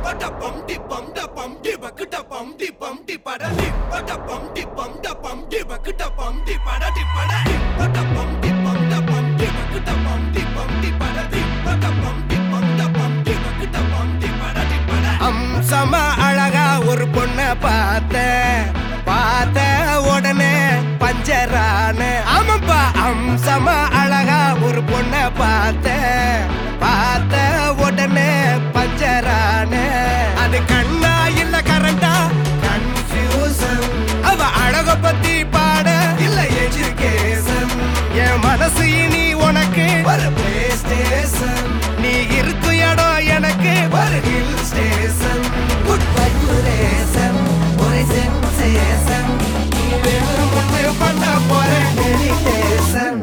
பட பம் டி பம் ட பம் டி பக்குட பம் டி பம் டி பட டி பட பம் டி பம் ட பம் டி பக்குட பம் டி பட டி பட டி பட பம் டி பம் ட பம் டி பக்குட பம் டி பம் டி பட டி பட பம் டி பம் ட பம் டி பக்குட பம் டி பட டி பட அம்சமா அழகா ஒரு பொண்ண பார்த்தேன் பார்த்த உடனே பஞ்சரான ஆமாப்பா அம்சமா அழகா ஒரு பொண்ண பார்த்தேன் பார்த்த உடனே பஞ்சரான அது கண்ணா இல்ல கரண்டா கன்ஃபியூசன் அவ அழக பத்தி பாட இல்ல எஜுகேஷன் என் மனசு இனி உனக்கு ஒரு பிளே ஸ்டேஷன் நீ இருக்கு இடம் எனக்கு ஒரு ஹில் ஸ்டேஷன் குட் வைப்ரேஷன் ஒரு சென்சேஷன் நீ வேணும் ஒன்று பண்ண போற மெடிடேஷன்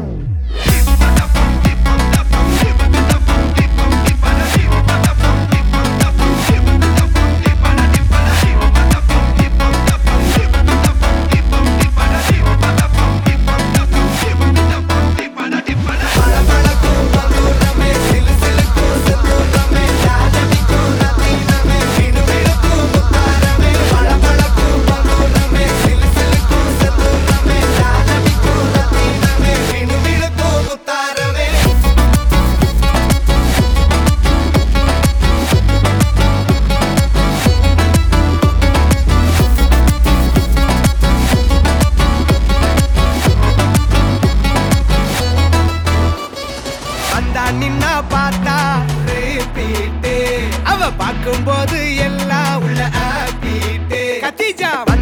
வந்தா நின்னா பார்த்தா ரிப்பீட்டு அவ பார்க்கும்போது எல்லாம் உள்ள ஆப்பிட்டு கத்திஜா